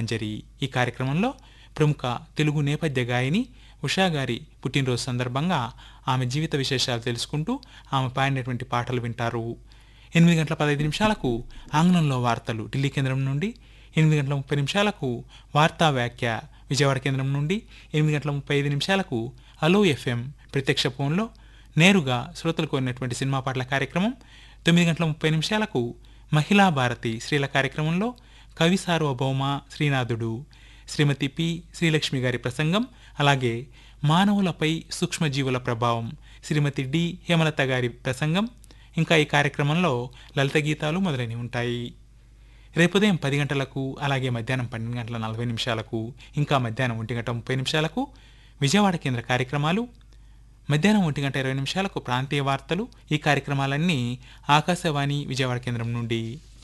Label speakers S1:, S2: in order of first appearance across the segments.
S1: చిత్రమంజరి ఈ కార్యక్రమంలో ప్రముఖ తెలుగు నేపథ్య గాయని ఉషా గారి పుట్టినరోజు సందర్భంగా ఆమె జీవిత విశేషాలు తెలుసుకుంటూ ఆమె పాడినటువంటి పాటలు వింటారు ఎనిమిది గంటల పదహైదు నిమిషాలకు ఆంగ్లంలో వార్తలు ఢిల్లీ కేంద్రం నుండి ఎనిమిది గంటల ముప్పై నిమిషాలకు వార్తా వ్యాఖ్య విజయవాడ కేంద్రం నుండి ఎనిమిది గంటల ముప్పై ఐదు నిమిషాలకు అలో ఎఫ్ఎం ప్రత్యక్ష ఫోన్లో నేరుగా శ్రోతలు కోరినటువంటి సినిమా పాటల కార్యక్రమం తొమ్మిది గంటల ముప్పై నిమిషాలకు మహిళా భారతి స్త్రీల కార్యక్రమంలో కవి సార్వభౌమ శ్రీనాథుడు శ్రీమతి పి శ్రీలక్ష్మి గారి ప్రసంగం అలాగే మానవులపై సూక్ష్మజీవుల ప్రభావం శ్రీమతి డి హేమలత గారి ప్రసంగం ఇంకా ఈ కార్యక్రమంలో లలిత గీతాలు మొదలైనవి ఉంటాయి రేపు ఉదయం పది గంటలకు అలాగే మధ్యాహ్నం పన్నెండు గంటల నలభై నిమిషాలకు ఇంకా మధ్యాహ్నం ఒంటి గంట ముప్పై నిమిషాలకు విజయవాడ కేంద్ర కార్యక్రమాలు మధ్యాహ్నం ఒంటి గంట ఇరవై నిమిషాలకు ప్రాంతీయ వార్తలు ఈ కార్యక్రమాలన్నీ ఆకాశవాణి విజయవాడ కేంద్రం నుండి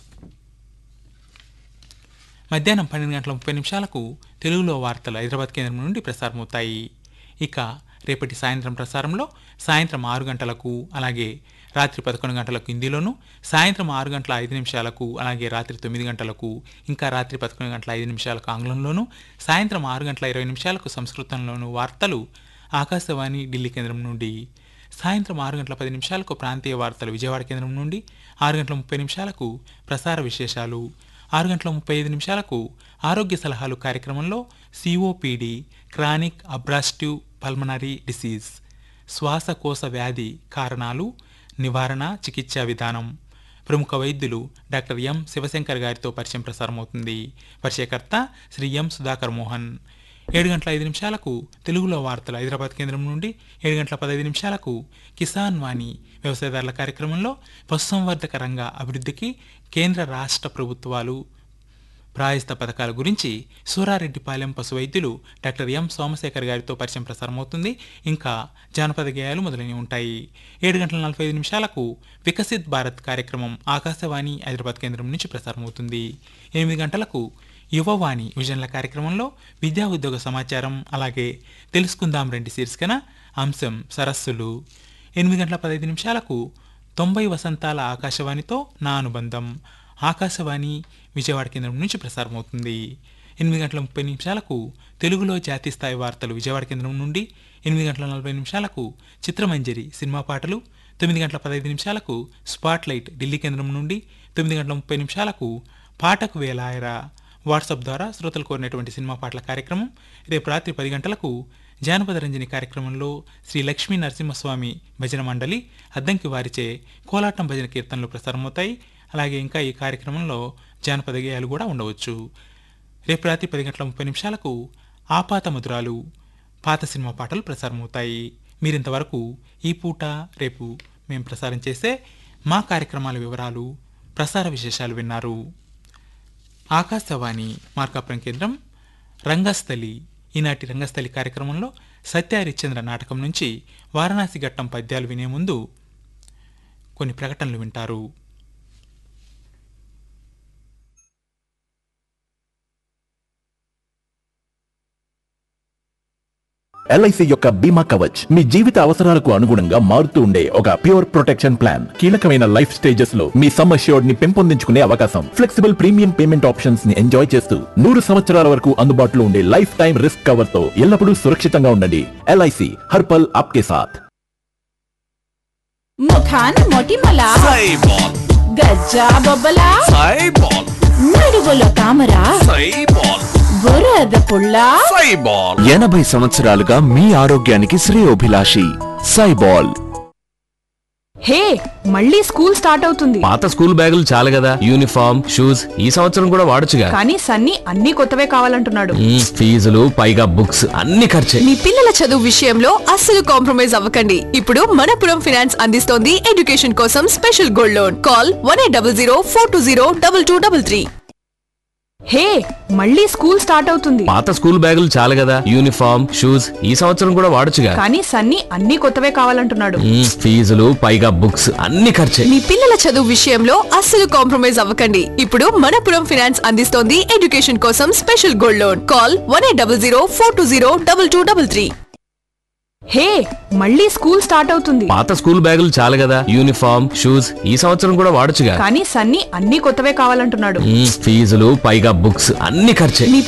S1: మధ్యాహ్నం పన్నెండు గంటల ముప్పై నిమిషాలకు తెలుగులో వార్తలు హైదరాబాద్ కేంద్రం నుండి ప్రసారమవుతాయి ఇక రేపటి సాయంత్రం ప్రసారంలో సాయంత్రం ఆరు గంటలకు అలాగే రాత్రి పదకొండు గంటలకు హిందీలోను సాయంత్రం ఆరు గంటల ఐదు నిమిషాలకు అలాగే రాత్రి తొమ్మిది గంటలకు ఇంకా రాత్రి పదకొండు గంటల ఐదు నిమిషాలకు ఆంగ్లంలోను సాయంత్రం ఆరు గంటల ఇరవై నిమిషాలకు సంస్కృతంలోను వార్తలు ఆకాశవాణి ఢిల్లీ కేంద్రం నుండి సాయంత్రం ఆరు గంటల పది నిమిషాలకు ప్రాంతీయ వార్తలు విజయవాడ కేంద్రం నుండి ఆరు గంటల ముప్పై నిమిషాలకు ప్రసార విశేషాలు ఆరు గంటల ముప్పై ఐదు నిమిషాలకు ఆరోగ్య సలహాలు కార్యక్రమంలో COPD chronic obstructive pulmonary disease శ్వాసకోశ వ్యాధి కారణాలు నివారణ చికిత్సా విధానం ప్రముఖ వైద్యులు డాక్టర్ ఎం శివశంకర్ గారితో పరిచయం ప్రసారమవుతుంది పరిచయకర్త శ్రీ ఎం సుధాకర్ మోహన్ ఏడు గంటల ఐదు నిమిషాలకు తెలుగులో వార్తలు హైదరాబాద్ కేంద్రం నుండి ఏడు గంటల పదహైదు నిమిషాలకు కిసాన్ వాణి వ్యవసాయదారుల కార్యక్రమంలో పశుసంవర్ధక రంగ అభివృద్ధికి కేంద్ర రాష్ట్ర ప్రభుత్వాలు ప్రాయస్త పథకాల గురించి సూరారెడ్డిపాలెం పశు వైద్యులు డాక్టర్ ఎం సోమశేఖర్ గారితో పరిచయం ప్రసారమవుతుంది ఇంకా జానపద గేయాలు మొదలైనవి ఉంటాయి ఏడు గంటల నలభై ఐదు నిమిషాలకు వికసిత్ భారత్ కార్యక్రమం ఆకాశవాణి హైదరాబాద్ కేంద్రం నుంచి ప్రసారమవుతుంది ఎనిమిది గంటలకు యువవాణి విజన్ల కార్యక్రమంలో విద్యా ఉద్యోగ సమాచారం అలాగే తెలుసుకుందాం రండి శీర్షికన అంశం సరస్సులు ఎనిమిది గంటల పదహైదు నిమిషాలకు తొంభై వసంతాల ఆకాశవాణితో నా అనుబంధం ఆకాశవాణి విజయవాడ కేంద్రం నుంచి ప్రసారమవుతుంది ఎనిమిది గంటల ముప్పై నిమిషాలకు తెలుగులో జాతీయ స్థాయి వార్తలు విజయవాడ కేంద్రం నుండి ఎనిమిది గంటల నలభై నిమిషాలకు చిత్రమంజరి సినిమా పాటలు తొమ్మిది గంటల పదహైదు నిమిషాలకు స్పాట్ లైట్ ఢిల్లీ కేంద్రం నుండి తొమ్మిది గంటల ముప్పై నిమిషాలకు పాటకు వేలాయరా వాట్సాప్ ద్వారా శ్రోతలు కోరినటువంటి సినిమా పాటల కార్యక్రమం రేపు రాత్రి పది గంటలకు జానపద రంజని కార్యక్రమంలో శ్రీ లక్ష్మీ నరసింహస్వామి భజన మండలి అద్దంకి వారిచే కోలాటం భజన కీర్తనలు ప్రసారమవుతాయి అలాగే ఇంకా ఈ కార్యక్రమంలో జానపద గేయాలు కూడా ఉండవచ్చు రేపు రాత్రి పది గంటల ముప్పై నిమిషాలకు ఆపాత మధురాలు పాత సినిమా పాటలు ప్రసారమవుతాయి మీరింతవరకు ఈ పూట రేపు మేము ప్రసారం చేసే మా కార్యక్రమాల వివరాలు ప్రసార విశేషాలు విన్నారు ఆకాశవాణి మార్కాపురం కేంద్రం రంగస్థలి ఈనాటి రంగస్థలి కార్యక్రమంలో సత్యహరిశ్చంద్ర నాటకం నుంచి వారణాసి ఘట్టం పద్యాలు వినే ముందు కొన్ని ప్రకటనలు వింటారు
S2: ఎల్ఐసి యొక్క బీమా కవచ్ మీ జీవిత అవసరాలకు అనుగుణంగా మారుతూ ఉండే ఒక ప్యూర్ ప్రొటెక్షన్ ప్లాన్ కీలకమైన లైఫ్ స్టేజెస్ లో మీ సమ్ అష్యూర్డ్ ని పెంపొందించుకునే అవకాశం ఫ్లెక్సిబుల్ ప్రీమియం పేమెంట్ ఆప్షన్స్ ని ఎంజాయ్ చేస్తూ నూరు సంవత్సరాల వరకు అందుబాటులో ఉండే లైఫ్ టైం రిస్క్ కవర్ తో ఎల్లప్పుడూ సురక్షితంగా ఉండండి ఎల్ఐసి హర్పల్ ఆప్కే సాథ్
S3: ముఖాన మొటిమల
S4: సైబాల్
S3: గజ్జా బొబ్బల
S4: సైబాల్
S3: నడువుల తామర
S4: సైబాల్
S3: బురద పుల్ల
S4: సైబాల్ ఎనభై సంవత్సరాలుగా మీ ఆరోగ్యానికి శ్రేయోభిలాషి సైబాల్
S5: హే మళ్ళీ స్కూల్ స్టార్ట్ అవుతుంది
S6: పాత స్కూల్ బ్యాగులు చాలు కదా యూనిఫామ్ షూస్ ఈ సంవత్సరం కూడా వాడొచ్చుగా
S5: కానీ సన్నీ అన్ని కొత్తవే కావాలంటున్నాడు
S6: మ్మ్, ఫీజులు పైగా బుక్స్ అన్ని ఖర్చే
S7: మీ పిల్లల చదువు విషయంలో అస్సలు కాంప్రమైజ్ అవ్వకండి ఇప్పుడు మనపురం ఫినాన్స్ అందిస్తోంది ఎడ్యుకేషన్ కోసం special gold loan call one eight double zero four two zero double two double three
S5: hey మళ్ళీ స్కూల్ స్టార్ట్ అవుతుంది
S6: పాత స్కూల్ బ్యాగులు చాలు కదా యూనిఫామ్ షూస్ ఈ సంవత్సరం కూడా వాడొచ్చుగా
S5: కానీ సన్నీ అన్ని కొత్తవే కావాలంటున్నాడు
S6: మ్మ్, ఫీజులు పైగా బుక్స్ అన్ని ఖర్చే
S7: మీ పిల్లల చదువు విషయంలో అస్సలు కాంప్రమైజ్ అవ్వకండి ఇప్పుడు మనపురం ఫినాన్స్ అందిస్తోంది ఎడ్యుకేషన్ కోసం special gold loan call one eight double zero four two zero double two double three
S5: hey మళ్ళీ స్కూల్ స్టార్ట్ అవుతుంది
S6: పాత స్కూల్ బ్యాగులు చాలు కదా యూనిఫామ్ షూస్ ఈ సంవత్సరం కూడా వాడొచ్చుగా
S5: కానీ సన్నీ అన్ని కొత్తవే కావాలంటున్నాడు
S6: మ్మ్, ఫీజులు పైగా బుక్స్ అన్ని ఖర్చే
S7: మీ